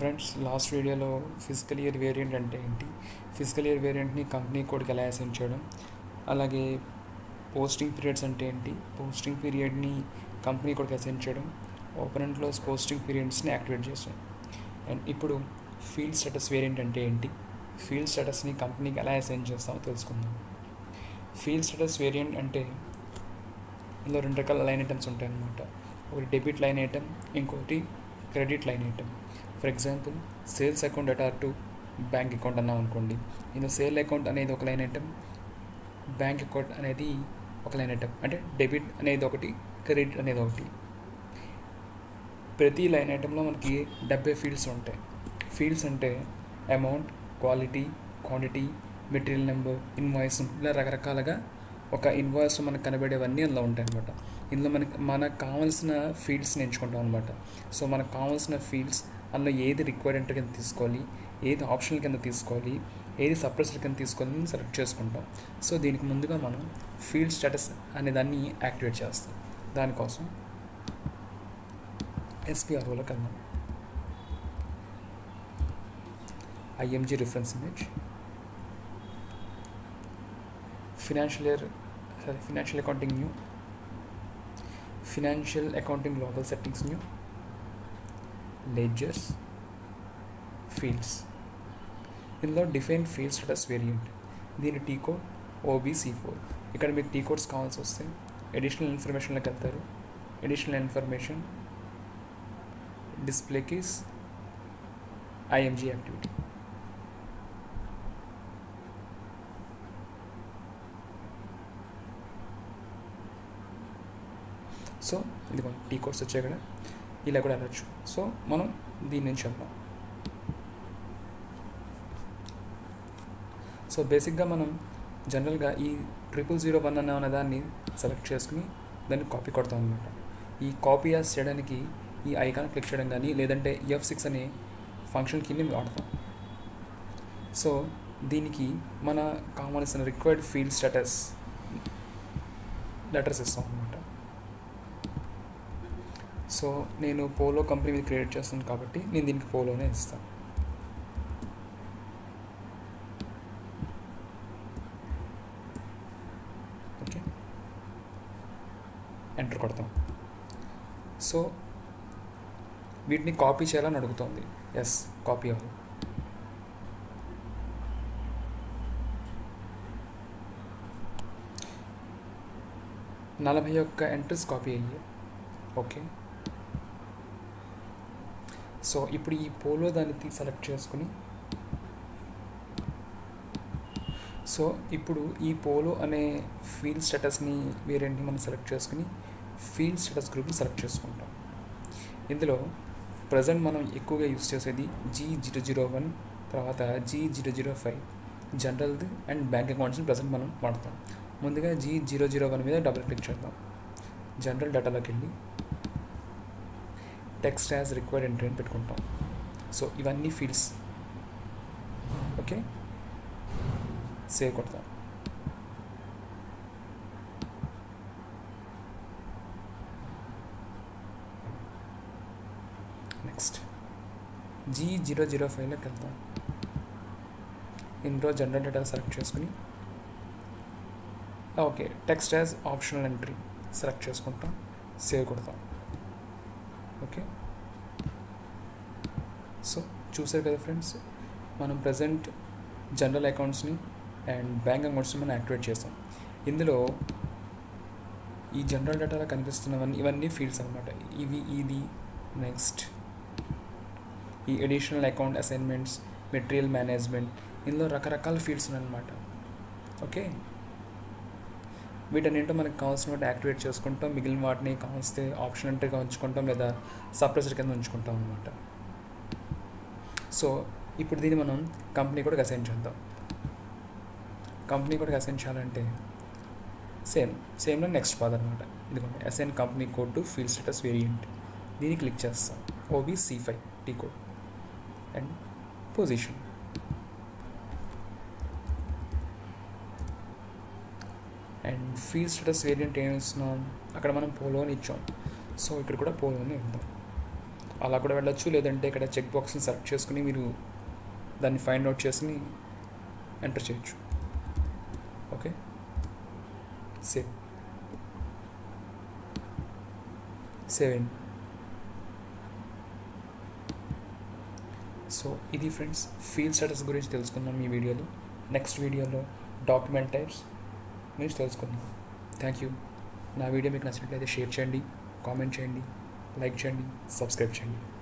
friends last వీడియోలో physical year variant అంటే ఏంటి ఫిజికల్ ఇయర్ వేరియంట్ని కంపెనీ కోడ్కి ఎలా అసైన్ చేయడం అలాగే పోస్టింగ్ పీరియడ్స్ అంటే ఏంటి పోస్టింగ్ పీరియడ్ని కంపెనీ కోడ్కి అసైన్ చేయడం ఓపెన్ అండ్ క్లోజ్ పోస్టింగ్ పీరియడ్స్ని యాక్టివేట్ చేస్తాం అండ్ ఇప్పుడు ఫీల్డ్ స్టేటస్ వేరియంట్ అంటే ఏంటి ఫీల్డ్ స్టేటస్ని కంపెనీకి ఎలా అసైన్ చేస్తామో తెలుసుకుందాం ఫీల్డ్ స్టేటస్ వేరియంట్ అంటే ఇందులో రెండు రకాల లైన్ ఐటమ్స్ ఉంటాయి అన్నమాట ఒకటి డెబిట్ లైన్ ఐటమ్ ఇంకోటి credit line item for example sales account అటార్ టు బ్యాంక్ అకౌంట్ అన్నాం అనుకోండి ఇందులో సేల్ అకౌంట్ అనేది ఒక లైన్ ఐటమ్ బ్యాంక్ అకౌంట్ అనేది ఒక లైన్ ఐటమ్ అంటే డెబిట్ అనేది ఒకటి క్రెడిట్ అనేది ఒకటి ప్రతి లైన్ ఐటెంలో మనకి డెబ్బై ఫీల్డ్స్ ఉంటాయి ఫీల్డ్స్ అంటే amount quality quantity material number invoice ఇలా రకరకాలుగా ఒక ఇన్వాయిస్ మనకు కనబడేవన్నీ అందులో ఉంటాయి అనమాట ఇందులో మనకి మనకు కావాల్సిన ఫీల్డ్స్ని ఎంచుకుంటాం అనమాట సో మనకు కావాల్సిన ఫీల్డ్స్ అందులో ఏది రిక్వైర్మెంట్ కింద తీసుకోవాలి ఏది ఆప్షనల్ కింద తీసుకోవాలి ఏది సప్రెసర్ కింద తీసుకోవాలని సెలెక్ట్ చేసుకుంటాం సో దీనికి ముందుగా మనం ఫీల్డ్ స్టేటస్ అనే దాన్ని యాక్టివేట్ చేస్తాం దానికోసం ఎస్పీఆర్ఓలోకి వెళ్దాం IMG reference image financial year sorry financial accounting new financial accounting global settings new ledgers fields ఇందులో డిఫైన్ ఫీల్డ్ స్టేటస్ వేరియంట్ దీని టీ కోడ్ ఓబీసీ ఫోర్ ఇక్కడ మీకు టీ కోడ్స్ కావాల్సి వస్తే అడిషనల్ ఇన్ఫర్మేషన్లోకి వెళ్తారు additional information display keys IMG activity so ఇది T codes వచ్చాయి కదా ఇలా కూడా వెళ్ళచ్చు సో మనం దీని నుంచి వెళ్దాం సో బేసిక్గా మనం జనరల్గా ఈ ట్రిపుల్ జీరో వన్ అన్న అనే దాన్ని సెలెక్ట్ చేసుకుని దాన్ని కాపీ కొడతాం అనమాట ఈ కాపీ యాస్ చేయడానికి ఈ ఐకాన్ క్లిక్ చేయడం కానీ లేదంటే ఎఫ్ సిక్స్ అనే ఫంక్షన్ కింద వాడతాం సో దీనికి మన కావాల్సిన రిక్వైర్డ్ ఫీల్డ్ స్టేటస్ లెటర్స్ ఇస్తాం అనమాట సో నేను పోలో కంపెనీ మీద క్రియేట్ చేస్తాను కాబట్టి నేను దీనికి పోలోనే ఇస్తాను ఓకే ఎంటర్ కొడతాం సో వీటిని కాపీ చేయాలని అడుగుతుంది ఎస్ కాపీ అవ్వాలి నలభై ఒక్క ఎంట్రీస్ కాపీ అయ్యాయి ఓకే సో ఇప్పుడు ఈ పోలో దాన్ని సెలెక్ట్ చేసుకుని సో ఇప్పుడు ఈ పోలో అనే ఫీల్డ్ స్టేటస్ని వేరేంటి మనం సెలెక్ట్ చేసుకుని ఫీల్డ్ స్టేటస్ గ్రూప్ని సెలెక్ట్ చేసుకుంటాం ఇందులో ప్రజెంట్ మనం ఎక్కువగా యూస్ చేసేది జీ జీరో జీరో వన్ తర్వాత జీ జీరో జీరో ఫైవ్ జనరల్ది అండ్ బ్యాంక్ అకౌంట్స్ని ప్రజెంట్ మనం వాడతాం ముందుగా జీ జీరో జీరో వన్ మీద డబుల్ క్లిక్ చేద్దాం జనరల్ డేటాలోకి వెళ్ళి టెక్స్ట్ యాజ్ రిక్వైర్డ్ ఎంట్రీ అని పెట్టుకుంటాం సో ఇవన్నీ ఫీల్డ్స్ ఓకే సేవ్ కొడతాం నెక్స్ట్ జీ జీరో జీరో ఫైవ్లోకి వెళ్తాం ఇందులో జనరల్ డేటా సెలెక్ట్ చేసుకుని okay text as optional entry select చేసుకుంటాం సేవ్ కొడతాం ఓకే సో చూసారు కదా ఫ్రెండ్స్ మనం ప్రజెంట్ జనరల్ అకౌంట్స్ని అండ్ బ్యాంక్ అకౌంట్స్ని మనం యాక్టివేట్ చేస్తాం ఇందులో ఈ జనరల్ డేటాలో కనిపిస్తున్నవన్నీ ఇవన్నీ ఫీల్డ్స్ అనమాట ఇవి ఇది నెక్స్ట్ ఈ additional account assignments material management ఇందులో రకరకాల ఫీల్డ్స్ ఉన్నాయన్నమాట ఓకే వీటన్నింటిలో మనకు కావాల్సిన వాటి యాక్టివేట్ చేసుకుంటాం మిగిలిన వాటిని కావాల్స్తే ఆప్షన్ ఎంట్రీగా ఉంచుకుంటాం లేదా సప్రెసర్ కింద ఉంచుకుంటాం అనమాట సో ఇప్పుడు దీన్ని మనం కంపెనీ కూడా అసైన్ చేద్దాం కంపెనీ కూడా అసైన్ చేయాలంటే సేమ్ సేమ్లో నెక్స్ట్ పాద్ అనమాట ఇదిగోండి assign company code to field status variant దీన్ని క్లిక్ చేస్తాం OB C five T code and position and field status variant ఏమి ఇస్తున్నాం అక్కడ మనం పోలోని ఇచ్చాం సో ఇక్కడ కూడా పోలోని ఇద్దాం అలా కూడా వెళ్ళొచ్చు లేదంటే ఇక్కడ చెక్ బాక్స్ని సెలెక్ట్ చేసుకుని మీరు దాన్ని ఫైండ్ అవుట్ చేసుకుని ఎంటర్ చేయొచ్చు ఓకే సేవ్ సేవ్ సో ఇది ఫ్రెండ్స్ ఫీల్డ్ స్టేటస్ గురించి తెలుసుకుందాం ఈ వీడియోలో నెక్స్ట్ వీడియోలో డాక్యుమెంట్ టైప్స్ గురించి తెలుసుకుందాం థ్యాంక్ యూ నా వీడియో మీకు నచ్చినట్లయితే షేర్ చేయండి కామెంట్ చేయండి లైక్ చేయండి సబ్స్క్రైబ్ చేయండి